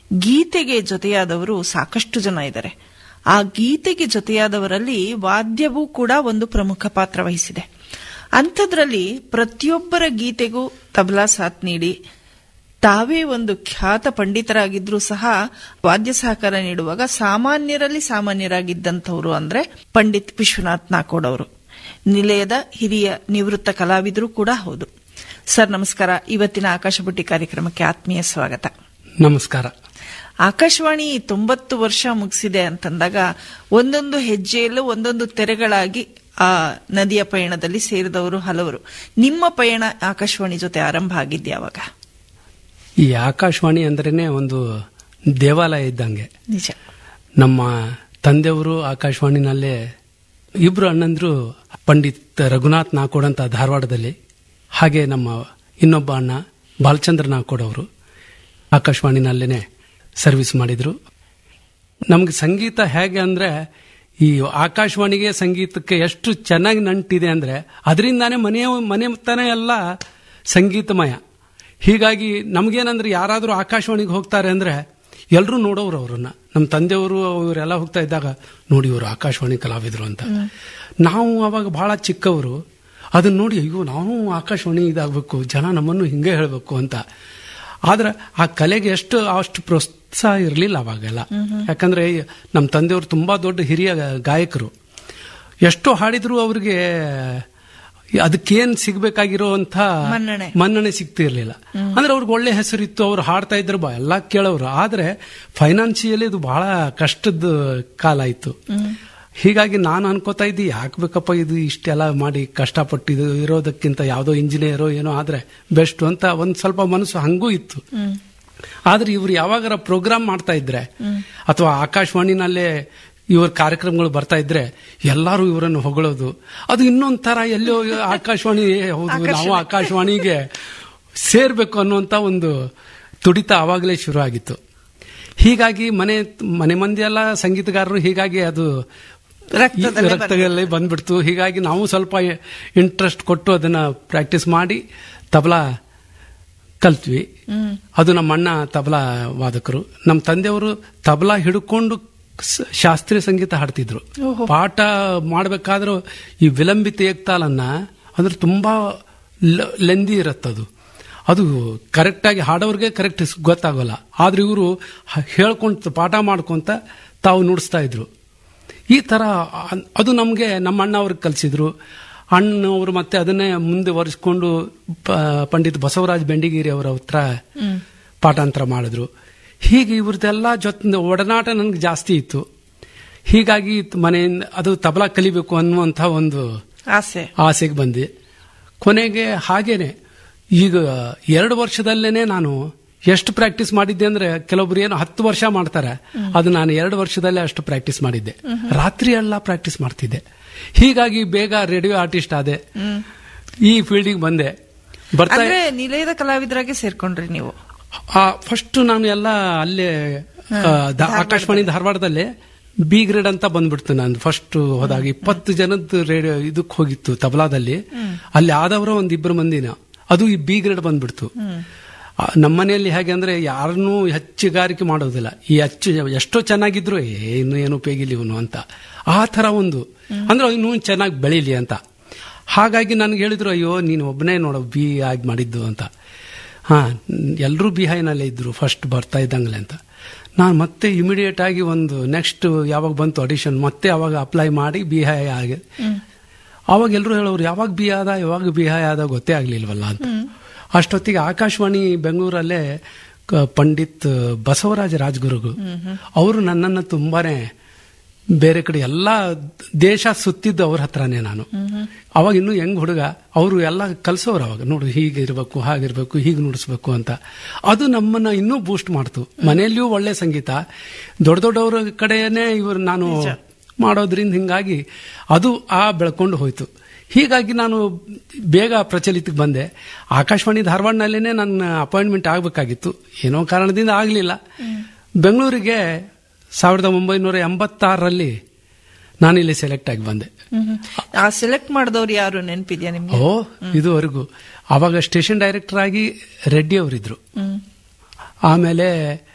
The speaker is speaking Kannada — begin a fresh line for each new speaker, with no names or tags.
ಗೀತೆಗೆ ಜೊತೆಯಾದವರು ಸಾಕಷ್ಟು ಜನ ಇದ್ದಾರೆ ಆ ಗೀತೆಗೆ ಜೊತೆಯಾದವರಲ್ಲಿ ವಾದ್ಯವೂ ಕೂಡ ಒಂದು ಪ್ರಮುಖ ಪಾತ್ರ ವಹಿಸಿದೆ ಅಂಥದ್ರಲ್ಲಿ ಪ್ರತಿಯೊಬ್ಬರ ಗೀತೆಗೂ ತಬಲಾ ಸಾಥ್ ನೀಡಿ ತಾವೇ ಒಂದು ಖ್ಯಾತ ಪಂಡಿತರಾಗಿದ್ರೂ ಸಹ ವಾದ್ಯ ಸಹಕಾರ ನೀಡುವಾಗ ಸಾಮಾನ್ಯರಲ್ಲಿ ಸಾಮಾನ್ಯರಾಗಿದ್ದಂಥವ್ರು ಅಂದ್ರೆ ಪಂಡಿತ್ ವಿಶ್ವನಾಥ್ ನಾಕೋಡ್ ಅವರು ನಿಲಯದ ಹಿರಿಯ ನಿವೃತ್ತ ಕಲಾವಿದರು ಕೂಡ ಹೌದು ಸರ್ ನಮಸ್ಕಾರ ಇವತ್ತಿನ ಆಕಾಶಬುಟ್ಟಿ ಕಾರ್ಯಕ್ರಮಕ್ಕೆ ಆತ್ಮೀಯ ಸ್ವಾಗತ
ನಮಸ್ಕಾರ
ಆಕಾಶವಾಣಿ ತೊಂಬತ್ತು ವರ್ಷ ಮುಗಿಸಿದೆ ಅಂತಂದಾಗ ಒಂದೊಂದು ಹೆಜ್ಜೆಯಲ್ಲೂ ಒಂದೊಂದು ತೆರೆಗಳಾಗಿ ಆ ನದಿಯ ಪಯಣದಲ್ಲಿ ಸೇರಿದವರು ಹಲವರು ನಿಮ್ಮ ಪಯಣ ಆಕಾಶವಾಣಿ ಜೊತೆ ಆರಂಭ ಆಗಿದ್ಯಾವಾಗ
ಈ ಆಕಾಶವಾಣಿ ಅಂದ್ರೇನೆ ಒಂದು ದೇವಾಲಯ ಇದ್ದಂಗೆ
ನಿಜ
ನಮ್ಮ ತಂದೆಯವರು ಆಕಾಶವಾಣಿನಲ್ಲೇ ಇಬ್ರು ಅಣ್ಣಂದ್ರು ಪಂಡಿತ್ ರಘುನಾಥ್ ನಾಕೋಡ್ ಅಂತ ಧಾರವಾಡದಲ್ಲಿ ಹಾಗೆ ನಮ್ಮ ಇನ್ನೊಬ್ಬ ಅಣ್ಣ ಬಾಲಚಂದ್ರ ನಾಕೋಡ್ ಅವರು ಆಕಾಶವಾಣಿನಲ್ಲೇನೆ ಸರ್ವಿಸ್ ಮಾಡಿದ್ರು ನಮ್ಗೆ ಸಂಗೀತ ಹೇಗೆ ಅಂದ್ರೆ ಈ ಆಕಾಶವಾಣಿಗೆ ಸಂಗೀತಕ್ಕೆ ಎಷ್ಟು ಚೆನ್ನಾಗಿ ನಂಟಿದೆ ಅಂದ್ರೆ ಅದರಿಂದಾನೇ ಮನೆಯ ಮನೆ ತನ ಎಲ್ಲ ಸಂಗೀತಮಯ ಹೀಗಾಗಿ ನಮ್ಗೇನಂದ್ರೆ ಯಾರಾದರೂ ಆಕಾಶವಾಣಿಗೆ ಹೋಗ್ತಾರೆ ಅಂದ್ರೆ ಎಲ್ಲರೂ ನೋಡೋರು ಅವ್ರನ್ನ ನಮ್ಮ ತಂದೆಯವರು ಇವರೆಲ್ಲ ಹೋಗ್ತಾ ಇದ್ದಾಗ ನೋಡಿ ಇವರು ಆಕಾಶವಾಣಿ ಕಲಾವಿದರು ಅಂತ ನಾವು ಅವಾಗ ಬಹಳ ಚಿಕ್ಕವರು ಅದನ್ನ ನೋಡಿ ಅಯ್ಯೋ ನಾವು ಆಕಾಶವಾಣಿ ಇದಾಗಬೇಕು ಜನ ನಮ್ಮನ್ನು ಹಿಂಗೆ ಹೇಳಬೇಕು ಅಂತ ಆದ್ರೆ ಆ ಕಲೆಗೆ ಎಷ್ಟು ಅಷ್ಟು ಪ್ರೋತ್ಸಾಹ ಇರಲಿಲ್ಲ ಅವಾಗೆಲ್ಲ ಯಾಕಂದ್ರೆ ನಮ್ಮ ತಂದೆಯವರು ತುಂಬಾ ದೊಡ್ಡ ಹಿರಿಯ ಗಾಯಕರು ಎಷ್ಟೋ ಹಾಡಿದ್ರು ಅವ್ರಿಗೆ ಅದಕ್ಕೇನ್ ಸಿಗ್ಬೇಕಾಗಿರೋಂಥ
ಮನ್ನಣೆ.
ಮನ್ನಣೆ ಸಿಗ್ತಿರ್ಲಿಲ್ಲ ಅಂದ್ರೆ ಅವ್ರಿಗೆ ಒಳ್ಳೆ ಹೆಸರಿತ್ತು ಅವ್ರು ಹಾಡ್ತಾ ಇದ್ರು ಬಾ ಎಲ್ಲ ಕೇಳೋರು ಆದ್ರೆ ಫೈನಾನ್ಸಿಯಲಿ ಇದು ಬಹಳ ಕಷ್ಟದ ಕಾಲ ಇತ್ತು ಹೀಗಾಗಿ ನಾನು ಅನ್ಕೋತಾ ಇದ್ದಿ ಯಾಕೆ ಬೇಕಪ್ಪ ಇದು ಇಷ್ಟೆಲ್ಲ ಮಾಡಿ ಕಷ್ಟಪಟ್ಟು ಇದು ಇರೋದಕ್ಕಿಂತ ಯಾವುದೋ ಇಂಜಿನಿಯರೋ ಏನೋ ಆದ್ರೆ ಬೆಸ್ಟ್ ಅಂತ ಒಂದ್ ಸ್ವಲ್ಪ ಮನಸ್ಸು ಹಂಗೂ ಇತ್ತು ಆದ್ರೆ ಇವ್ರು ಯಾವಾಗಾರ ಪ್ರೋಗ್ರಾಮ್ ಮಾಡ್ತಾ ಇದ್ರೆ ಅಥವಾ ಆಕಾಶವಾಣಿನಲ್ಲೇ ಇವ್ರ ಕಾರ್ಯಕ್ರಮಗಳು ಬರ್ತಾ ಇದ್ರೆ ಎಲ್ಲಾರು ಇವರನ್ನು ಹೊಗಳೋದು ಅದು ಇನ್ನೊಂದ್ ತರ ಎಲ್ಲೋ ಆಕಾಶವಾಣಿ ಹೌದು ನಾವು ಆಕಾಶವಾಣಿಗೆ ಸೇರ್ಬೇಕು ಅನ್ನುವಂತ ಒಂದು ತುಡಿತ ಆವಾಗಲೇ ಶುರು ಆಗಿತ್ತು ಹೀಗಾಗಿ ಮನೆ ಮನೆ ಮಂದಿ ಎಲ್ಲ ಸಂಗೀತಗಾರರು ಹೀಗಾಗಿ ಅದು
ರಕ್ತದಲ್ಲೇ
ರಕ್ತದಲ್ಲೇ ಬಂದ್ಬಿಡ್ತು ಹೀಗಾಗಿ ನಾವು ಸ್ವಲ್ಪ ಇಂಟ್ರೆಸ್ಟ್ ಕೊಟ್ಟು ಅದನ್ನ ಪ್ರಾಕ್ಟೀಸ್ ಮಾಡಿ ತಬಲಾ ಕಲ್ತ್ವಿ ಅದು ನಮ್ಮ ಅಣ್ಣ ತಬಲಾ ವಾದಕರು ನಮ್ಮ ತಂದೆಯವರು ತಬಲಾ ಹಿಡ್ಕೊಂಡು ಸ- ಶಾಸ್ತ್ರೀಯ ಸಂಗೀತ ಹಾಡ್ತಿದ್ರು ಪಾಠ ಮಾಡಬೇಕಾದ್ರೂ ಈ ವಿಲಂಬಿತ ಏಕ್ತಾಲನ್ನ ಅಂದ್ರೆ ತುಂಬಾ ಲ- ಲೆಂದಿ ಇರತ್ತದು ಅದು ಕರೆಕ್ಟ್ ಆಗಿ ಹಾಡೋರ್ಗೆ ಕರೆಕ್ಟ್ ಗೊತ್ತಾಗೋಲ್ಲ ಆದ್ರೆ ಇವರು ಹೇಳ್ಕೊಂತ ಪಾಠ ಮಾಡ್ಕೊಂತ ತಾವು ನುಡಿಸ್ತಾ ಇದ್ರು ಈ ತರ ಅ- ಅದು ನಮಗೆ ನಮ್ಮ ಅಣ್ಣ ಅವ್ರಿಗೆ ಕಲಿಸಿದ್ರು ಅಣ್ಣವರು ಮತ್ತೆ ಅದನ್ನೇ ಮುಂದೆ ಒರೆಸ್ಕೊಂಡು ಪ- ಪಂಡಿತ್ ಬಸವರಾಜ್ ಬೆಂಡಿಗೇರಿ ಅವರ ಹತ್ರ ಪಾಠಾಂತರ ಮಾಡಿದ್ರು ಹೀಗೆ ಇವ್ರದ್ದೆಲ್ಲ ಜೊತೆ ಒಡನಾಟ ನನಗೆ ಜಾಸ್ತಿ ಇತ್ತು ಹೀಗಾಗಿ ಮನೆಯಿಂದ ಅದು ತಬಲಾ ಕಲಿಬೇಕು ಅನ್ನುವಂಥ ಒಂದು
ಆಸೆ
ಆಸೆಗೆ ಬಂದೆ ಕೊನೆಗೆ ಹಾಗೇನೆ ಈಗ ಎರಡು ವರ್ಷದಲ್ಲೇನೆ ನಾನು ಎಷ್ಟು ಪ್ರಾಕ್ಟೀಸ್ ಮಾಡಿದ್ದೆ ಅಂದ್ರೆ ಕೆಲವೊಬ್ರು ಏನು ಹತ್ತು ವರ್ಷ ಮಾಡ್ತಾರೆ ಅದು ನಾನು ಎರಡು ವರ್ಷದಲ್ಲೇ ಅಷ್ಟು ಪ್ರಾಕ್ಟೀಸ್ ಮಾಡಿದ್ದೆ ರಾತ್ರಿ ಎಲ್ಲ ಪ್ರಾಕ್ಟೀಸ್ ಮಾಡ್ತಿದ್ದೆ ಹೀಗಾಗಿ ಬೇಗ ರೇಡಿಯೋ ಆರ್ಟಿಸ್ಟ್ ಆದೆ ಈ ಫೀಲ್ಡಿಗೆ ಬಂದೆ ಬರ್ತಾ
ಅಂದ್ರೆ ನಿಲಯದ ಕಲಾವಿದರಾಗೆ ಸೇರ್ಕೊಂಡ್ರಿ ನೀವು
ಫಸ್ಟ್ ನಾನು ಎಲ್ಲ ಅಲ್ಲೇ ಆ, ದ- ಆಕಾಶವಾಣಿ ಧಾರವಾಡದಲ್ಲೇ ಬಿ ಗ್ರೇಡ್ ಅಂತ ಬಂದ್ಬಿಡ್ತು ನಾನು ಫಸ್ಟ್ ಹೋದಾಗ ಇಪ್ಪತ್ತು ಜನದ ರೇಡಿಯೋ ಇದಕ್ಕೆ ಹೋಗಿತ್ತು ತಬಲಾದಲ್ಲಿ ಅಲ್ಲಿ ಆದವರು ಒಂದ್ ಇಬ್ಬರು ಮಂದಿನ ಅದು ಈ ಬಿ ಗ್ರೇಡ್ ಬಂದ್ಬಿಡ್ತು ಆ, ನಮ್ಮನೆಯಲ್ಲಿ ಹೇಗೆ ಅಂದ್ರೆ ಯಾರನ್ನೂ ಹೆಚ್ಚುಗಾರಿಕೆ ಮಾಡೋದಿಲ್ಲ ಈ ಹೆಚ್ಚು ಎಷ್ಟೋ ಚೆನ್ನಾಗಿದ್ರು ಏ ಇನ್ನು ಏನು ಉಪಯೋಗಿಲ್ಲ ಇವನು ಅಂತ ಆ ತರ ಒಂದು ಅಂದ್ರೆ ಇನ್ನೂ ಚೆನ್ನಾಗಿ ಬೆಳೀಲಿ ಅಂತ ಹಾಗಾಗಿ ನನಗೆ ಹೇಳಿದ್ರು ಅಯ್ಯೋ ನೀನು ಒಬ್ಬನೇ ನೋಡೋ ಬಿ ಆಗಿ ಮಾಡಿದ್ದು ಅಂತ ಹಾ ಎಲ್ಲರೂ ಬಿಹೈನಲ್ಲೇ ಇದ್ರು ಫಸ್ಟ್ ಬರ್ತಾ ಇದ್ದಂಗ್ಲೆ ಅಂತ ನಾನು ಮತ್ತೆ ಇಮಿಡಿಯೇಟ್ ಆಗಿ ಒಂದು ನೆಕ್ಸ್ಟ್ ಯಾವಾಗ ಬಂತು ಆಡಿಷನ್ ಮತ್ತೆ ಅವಾಗ ಅಪ್ಲೈ ಮಾಡಿ ಬಿಹೈ ಆಗಿ ಅವಾಗ ಎಲ್ಲರೂ ಹೇಳೋರು ಯಾವಾಗ ಬಿ ಆದ ಯಾವಾಗ ಬಿಹೈ ಆದ ಗೊತ್ತೇ ಆಗ್ಲಿಲ್ವಲ್ಲ ಅಂತ ಅಷ್ಟೊತ್ತಿಗೆ ಆಕಾಶವಾಣಿ ಬೆಂಗಳೂರಲ್ಲೇ ಕ- ಪಂಡಿತ್ ಬಸವರಾಜ ರಾಜ್ಗುರುಗಳು ಅವರು ನನ್ನನ್ನು ತುಂಬಾನೇ ಬೇರೆ ಕಡೆ ಎಲ್ಲ ದೇಶ ಸುತ್ತಿದ್ದು ಅವ್ರ ಹತ್ರನೇ ನಾನು ಅವಾಗ ಇನ್ನು ಹೆಂಗ್ ಹುಡುಗ ಅವರು ಎಲ್ಲ ಕಲ್ಸೋರು ಅವಾಗ ನೋಡು ಹೀಗೆ ಇರಬೇಕು ಹಾಗಿರ್ಬೇಕು ಹೀಗೆ ನುಡಿಸ್ಬೇಕು ಅಂತ ಅದು ನಮ್ಮನ್ನ ಇನ್ನೂ ಬೂಸ್ಟ್ ಮಾಡ್ತು ಮನೆಯಲ್ಲಿಯೂ ಒಳ್ಳೆ ಸಂಗೀತ ದೊಡ್ಡ ದೊಡ್ಡವರ ಕಡೆಯೇ ಇವರು ನಾನು ಮಾಡೋದ್ರಿಂದ ಹಿಂಗಾಗಿ ಅದು ಆ ಬೆಳ್ಕೊಂಡು ಹೋಯ್ತು ಹೀಗಾಗಿ ನಾನು ಬೇಗ ಪ್ರಚಲಿತಕ್ಕೆ ಬಂದೆ ಆಕಾಶವಾಣಿ ಧಾರವಾಡನಲ್ಲೇನೆ ನನ್ನ ಅಪಾಯಿಂಟ್ಮೆಂಟ್ ಆಗಬೇಕಾಗಿತ್ತು ಏನೋ ಕಾರಣದಿಂದ ಆಗಲಿಲ್ಲ ಬೆಂಗಳೂರಿಗೆ ಸಾವಿರದ ಒಂಬೈನೂರ ಎಂಬತ್ತಾರರಲ್ಲಿ ನಾನಿಲ್ಲಿ ಸೆಲೆಕ್ಟ್ ಆಗಿ ಬಂದೆ
ಆ ಸೆಲೆಕ್ಟ್ ಮಾಡಿದವ್ರು ಯಾರು ನೆನಪಿದ್ಯಾ ನಿಮ್ಗೆ
ಓ ಇದುವರೆಗೂ ಅವಾಗ ಸ್ಟೇಷನ್ ಡೈರೆಕ್ಟರ್ ಆಗಿ ರೆಡ್ಡಿ ಅವರಿದ್ರು ಆಮೇಲೆ